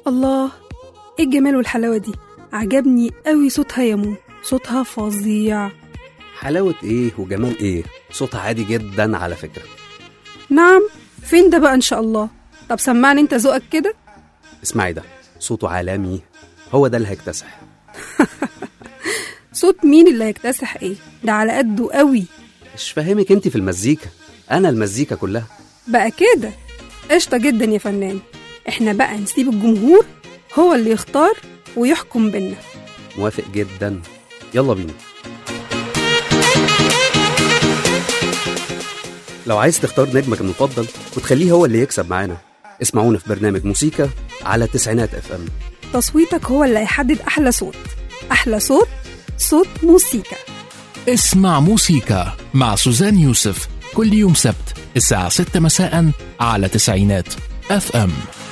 الله ايه الجمال والحلاوة دي عجبني قوي صوتها يا مو صوتها فظيع حلاوة ايه وجمال ايه صوتها عادي جدا على فكرة نعم فين ده بقى ان شاء الله طب سمعني انت ذوقك كده اسمعي ده صوته عالمي هو ده اللي هيكتسح صوت مين اللي هيكتسح ايه ده على قده قوي مش فاهمك انت في المزيكا انا المزيكا كلها بقى كده قشطة جدا يا فنان احنا بقى نسيب الجمهور هو اللي يختار ويحكم بينا موافق جدا يلا بينا لو عايز تختار نجمك المفضل وتخليه هو اللي يكسب معانا اسمعونا في برنامج موسيقى على تسعينات اف ام تصويتك هو اللي هيحدد احلى صوت احلى صوت صوت موسيقى اسمع موسيقى مع سوزان يوسف كل يوم سبت الساعة 6 مساء على تسعينات اف ام